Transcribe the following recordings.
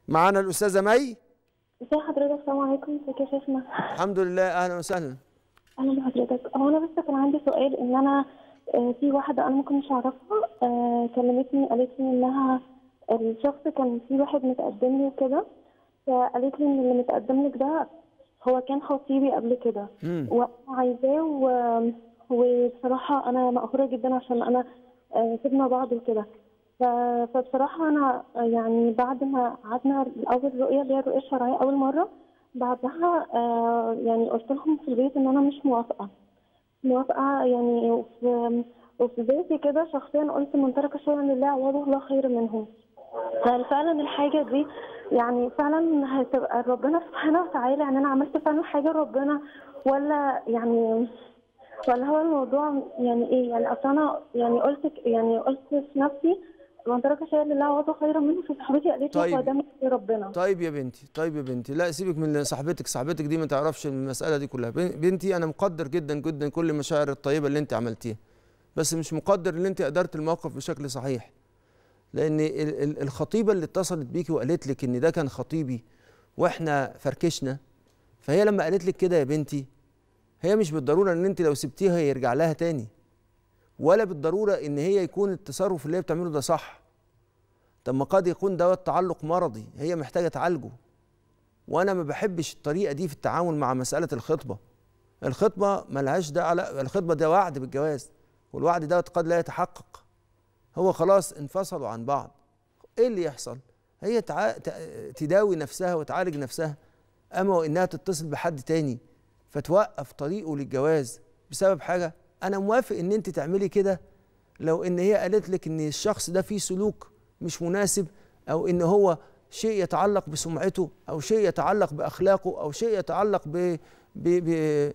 معانا الاستاذه مي ازي حضرتك السلام عليكم ازيك يا شيخنا الحمد لله اهلا وسهلا اهلا بحضرتك هو انا بس كان عندي سؤال ان انا آه، في واحده انا ممكن مش اعرفها آه، كلمتني قالت لي انها الشخص كان في واحد متقدم لي وكده فقالت لي ان اللي متقدم لك ده هو كان خطيبي قبل كده مم. وانا عايزاه و- وبصراحه انا مقهوره جدا عشان انا آه، سيبنا بعض وكده ف- فبصراحه انا آه، يعني بعد ما قعدنا الاول رؤيه اللي هي الرؤيه الشرعيه اول مره بعدها آه، يعني قلت لهم في البيت ان انا مش موافقه موافقه يعني وفي وفي بيتي كده شخصيا قلت من ترك شيئا لله عوضه الله خير منه هل فعلا الحاجه دي يعني فعلا هتبقى ربنا سبحانه وتعالى يعني انا عملت فعلا حاجه ربنا ولا يعني ولا هو الموضوع يعني ايه يعني اصل انا يعني قلت يعني قلت في نفسي من ترك شيئا لله عوضه خير منه فصاحبتي قالت لي طيب. هو ده من ربنا طيب يا بنتي طيب يا بنتي لا سيبك من صاحبتك صاحبتك دي ما تعرفش المساله دي كلها بن- بنتي انا مقدر جدا جدا كل المشاعر الطيبه اللي انت عملتيها بس مش مقدر ان انت ادرت الموقف بشكل صحيح لان ال- ال- الخطيبه اللي اتصلت بيكي وقالت لك ان ده كان خطيبي واحنا فركشنا فهي لما قالت لك كده يا بنتي هي مش بالضروره ان انت لو سبتيها يرجع لها تاني ولا بالضروره ان هي يكون التصرف اللي هي بتعمله ده صح طب ما قد يكون دوت تعلق مرضي هي محتاجه تعالجه وانا ما بحبش الطريقه دي في التعامل مع مساله الخطبه الخطبه ملهاش ده على الخطبه ده وعد بالجواز والوعد دوت قد لا يتحقق هو خلاص انفصلوا عن بعض ايه اللي يحصل هي تع... ت- تداوي نفسها وتعالج نفسها اما وانها تتصل بحد تاني فتوقف طريقه للجواز بسبب حاجه انا موافق ان انت تعملي كده لو ان هي قالت لك ان الشخص ده فيه سلوك مش مناسب او ان هو شيء يتعلق بسمعته او شيء يتعلق باخلاقه او شيء يتعلق ب ب ب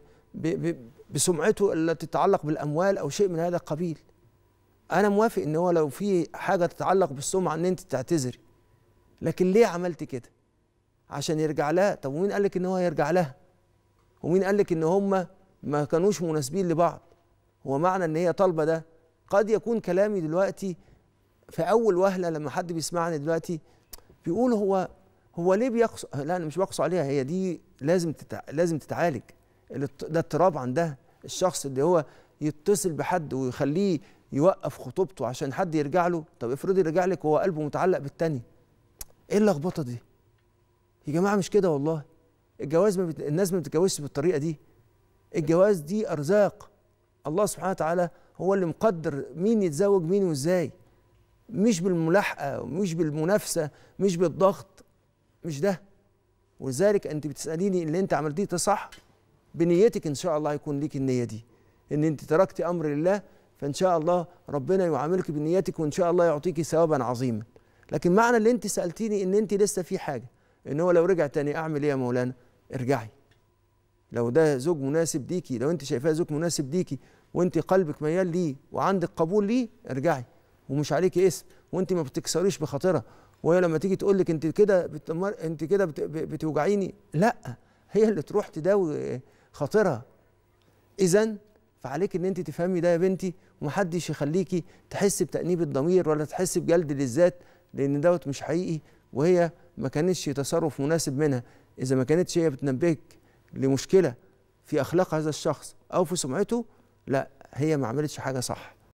ب ب بسمعته التي تتعلق بالاموال او شيء من هذا القبيل انا موافق ان هو لو في حاجه تتعلق بالسمعه ان انت تعتذري لكن ليه عملت كده عشان يرجع لها طب ومين قال لك ان هو يرجع لها ومين قال لك ان هم ما كانوش مناسبين لبعض هو معنى ان هي طالبه ده قد يكون كلامي دلوقتي في اول وهله لما حد بيسمعني دلوقتي بيقول هو هو ليه بيقص لا انا مش بقص عليها هي دي لازم تتع... لازم تتعالج الاضط- ده اضطراب عندها الشخص اللي هو يتصل بحد ويخليه يوقف خطوبته عشان حد يرجع له طب افرضي رجع لك وهو قلبه متعلق بالتاني ايه اللخبطه دي يا جماعه مش كده والله الجواز ما بت... الناس ما بتتجوزش بالطريقه دي الجواز دي ارزاق الله سبحانه وتعالى هو اللي مقدر مين يتزوج مين وازاي مش بالملاحقه مش بالمنافسه مش بالضغط مش ده ولذلك انت بتساليني اللي انت عملتيه ده صح بنيتك ان شاء الله هيكون ليك النيه دي ان انت تركتي امر لله فان شاء الله ربنا يعاملك بنيتك وان شاء الله يعطيكي ثوابا عظيما لكن معنى اللي انت سالتيني ان انت لسه في حاجه ان هو لو رجع تاني اعمل ايه يا مولانا ارجعي لو ده زوج مناسب ليكي لو انت شايفاه زوج مناسب ليكي وانت قلبك ميال ليه وعندك قبول ليه ارجعي ومش عليكي اسم وانت ما بتكسريش بخاطرها وهي لما تيجي تقول لك انت كده بتمر... انت كده بت... بتوجعيني لا هي اللي تروح تداوي خاطرها اذا فعليك ان انت تفهمي ده يا بنتي ومحدش يخليكي تحسي بتأنيب الضمير ولا تحسي بجلد للذات لان دوت مش حقيقي وهي ما كانتش تصرف مناسب منها اذا ما كانتش هي بتنبهك لمشكله في اخلاق هذا الشخص او في سمعته لا هي ما عملتش حاجه صح